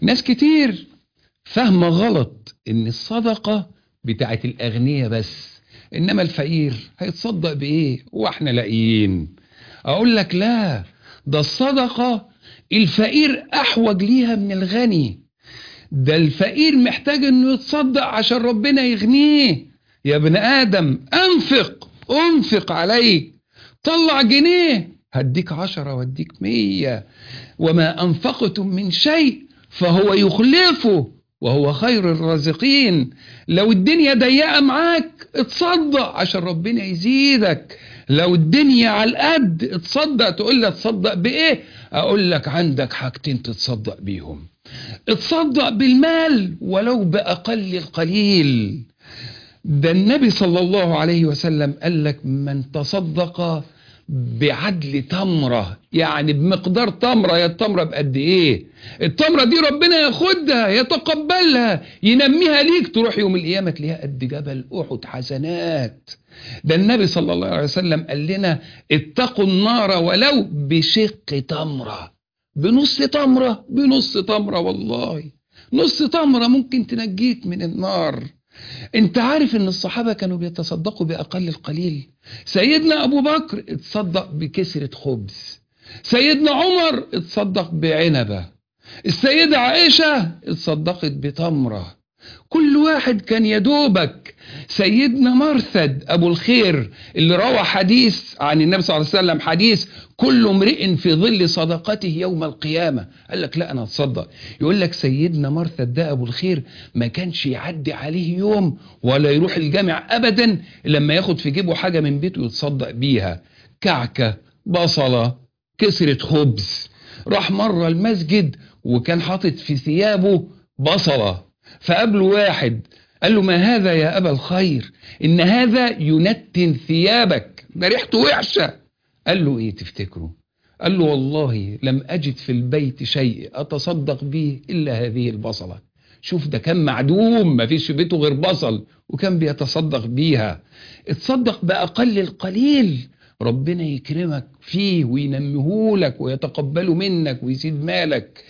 ناس كتير فاهمة غلط ان الصدقة بتاعت الاغنياء بس انما الفقير هيتصدق بايه واحنا لاقيين اقول لك لا ده الصدقة الفقير احوج ليها من الغني ده الفقير محتاج انه يتصدق عشان ربنا يغنيه يا ابن ادم انفق انفق عليك طلع جنيه هديك عشرة واديك مية وما انفقتم من شيء فهو يخلفه وهو خير الرازقين لو الدنيا ضيقه معاك اتصدق عشان ربنا يزيدك لو الدنيا على القد اتصدق تقول لي اتصدق بايه اقول لك عندك حاجتين تتصدق بيهم اتصدق بالمال ولو باقل القليل ده النبي صلى الله عليه وسلم قال لك من تصدق بعدل تمرة يعني بمقدار تمرة يا التمرة بقد ايه التمرة دي ربنا ياخدها يتقبلها ينميها ليك تروح يوم القيامة تلاقيها قد جبل أحد حسنات ده النبي صلى الله عليه وسلم قال لنا اتقوا النار ولو بشق تمرة بنص تمرة بنص تمرة والله نص تمرة ممكن تنجيك من النار انت عارف ان الصحابة كانوا بيتصدقوا بأقل القليل سيدنا أبو بكر اتصدق بكسرة خبز سيدنا عمر اتصدق بعنبة السيدة عائشة اتصدقت بتمرة كل واحد كان يدوبك سيدنا مرثد أبو الخير اللي روى حديث عن النبي صلى الله عليه وسلم حديث كل امرئ في ظل صدقته يوم القيامة قال لك لا أنا أتصدق يقول لك سيدنا مرثد ده أبو الخير ما كانش يعدي عليه يوم ولا يروح الجامع أبدا لما ياخد في جيبه حاجة من بيته يتصدق بيها كعكة بصلة كسرة خبز راح مرة المسجد وكان حاطط في ثيابه بصلة فقابله واحد قال له ما هذا يا أبا الخير إن هذا ينتن ثيابك ده ريحته وحشة قال له إيه تفتكره قال له والله لم أجد في البيت شيء أتصدق به إلا هذه البصلة شوف ده كان معدوم ما فيش في بيته غير بصل وكان بيتصدق بيها اتصدق بأقل القليل ربنا يكرمك فيه وينمهولك ويتقبله منك ويزيد مالك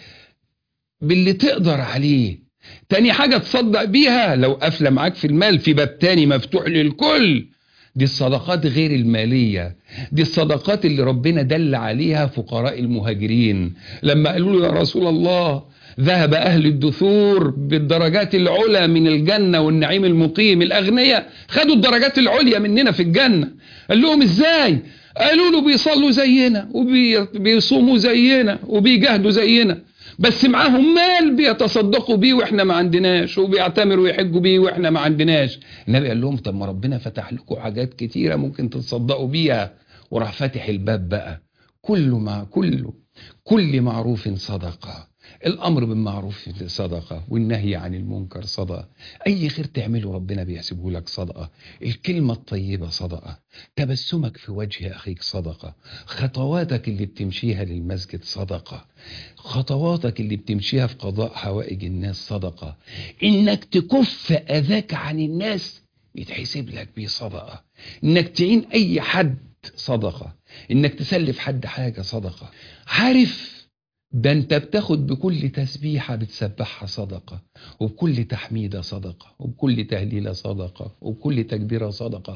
باللي تقدر عليه تاني حاجة تصدق بيها لو قافلة معاك في المال في باب تاني مفتوح للكل دي الصدقات غير المالية دي الصدقات اللي ربنا دل عليها فقراء المهاجرين لما قالوا له يا رسول الله ذهب أهل الدثور بالدرجات العلى من الجنة والنعيم المقيم الأغنياء خدوا الدرجات العليا مننا في الجنة قال لهم إزاي قالوا له بيصلوا زينا وبيصوموا زينا وبيجاهدوا زينا بس معاهم مال بيتصدقوا بيه واحنا ما عندناش وبيعتمروا ويحجوا بيه واحنا ما عندناش النبي قال لهم طب ما ربنا فتح لكم حاجات كتيره ممكن تتصدقوا بيها وراح فاتح الباب بقى كله مع كله كل معروف صدقه الامر بالمعروف صدقه والنهي عن المنكر صدقه اي خير تعمله ربنا بيحسبه لك صدقه الكلمه الطيبه صدقه تبسمك في وجه اخيك صدقه خطواتك اللي بتمشيها للمسجد صدقه خطواتك اللي بتمشيها في قضاء حوائج الناس صدقه انك تكف اذاك عن الناس يتحسب لك بيه صدقه انك تعين اي حد صدقه انك تسلف حد حاجه صدقه عارف ده انت بتاخد بكل تسبيحة بتسبحها صدقة وبكل تحميدة صدقة وبكل تهليلة صدقة وبكل تكبيرة صدقة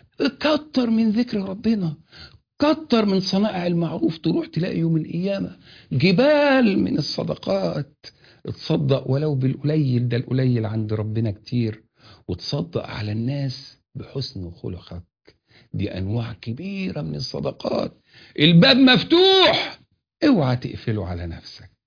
كتر من ذكر ربنا كتر من صنائع المعروف تروح تلاقي يوم القيامة جبال من الصدقات تصدق ولو بالقليل ده القليل عند ربنا كتير وتصدق على الناس بحسن خلقك دي أنواع كبيرة من الصدقات الباب مفتوح اوعى تقفله على نفسك